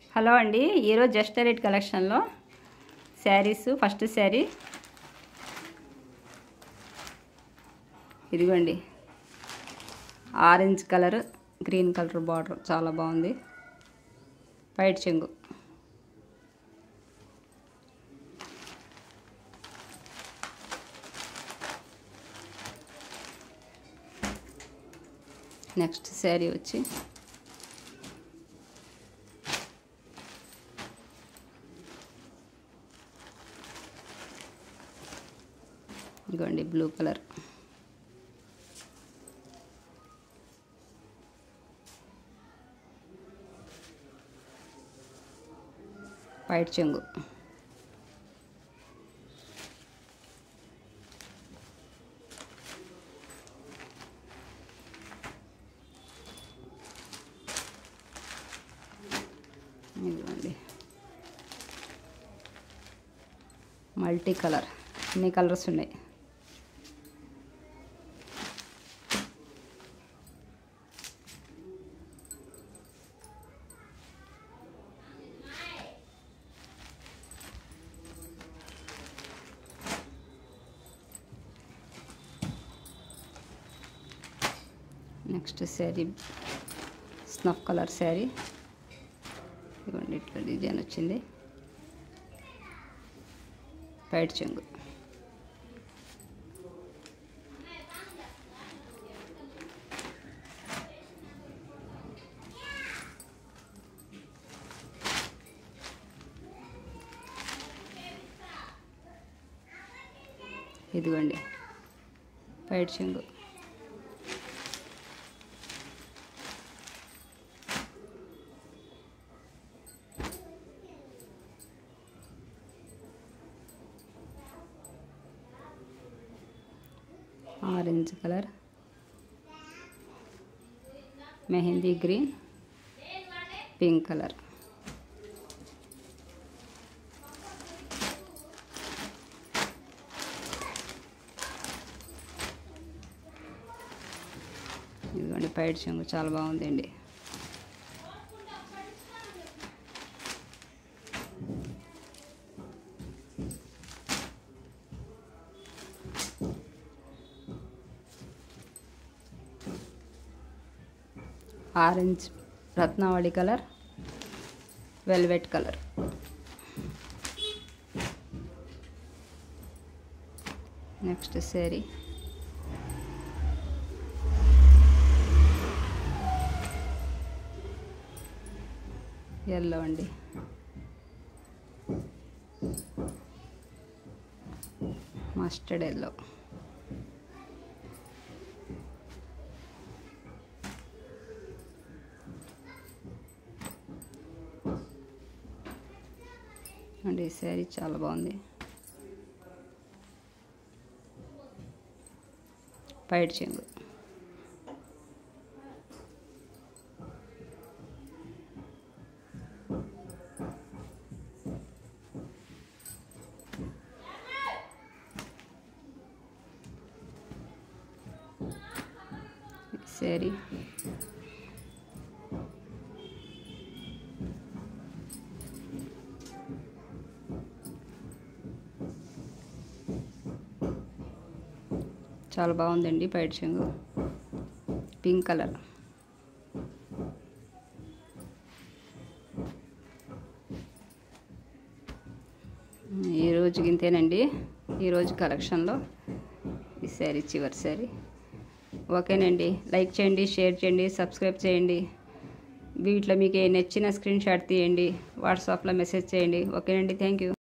hello అండి ఈరోజు just rate కలెక్షన్లో శారీస్ ఫస్ట్ శారీ ఇదిగోండి orange colour green colour border చాలా బాగుంది వైట్ చెంగు నెక్స్ట్ శారీ వచ్చి ఇదిగోండి బ్లూ కలర్ వైట్ చెంగు ఇదిగోండి మల్టీ కలర్ అన్ని కలర్స్ ఉన్నాయి next sari snuff colour sari ఇదిగోండి ఇట్లా డిజైన్ వచ్చింది వైట్ చెంగు ఇదిగోండి వైట్ చెంగు orange colour mehndi green pink colour ఇదిగోండి పైట్ చెంగు చాలా బాగుందండి orange Ratnavali colour velvet colour next sari yellow అండి మస్టర్డ్ ఎల్లో అండి ఈ శారీ చాలా బాగుంది పైట్ చెంగు శారీ చాలా బాగుందండి పైట్ చెంగు పింక్ కలర్ ఈ రోజుకి ఇంతేనండి ఈరోజు కలెక్షన్లో ఈ శారీ చివరి శారీ ఓకేనండి లైక్ చేయండి షేర్ చేయండి సబ్స్క్రైబ్ చేయండి వీటిలో మీకు ఏ నచ్చిన స్క్రీన్ షాట్ తీయండి వాట్సాప్లో మెసేజ్ చేయండి ఓకేనండి థ్యాంక్ యూ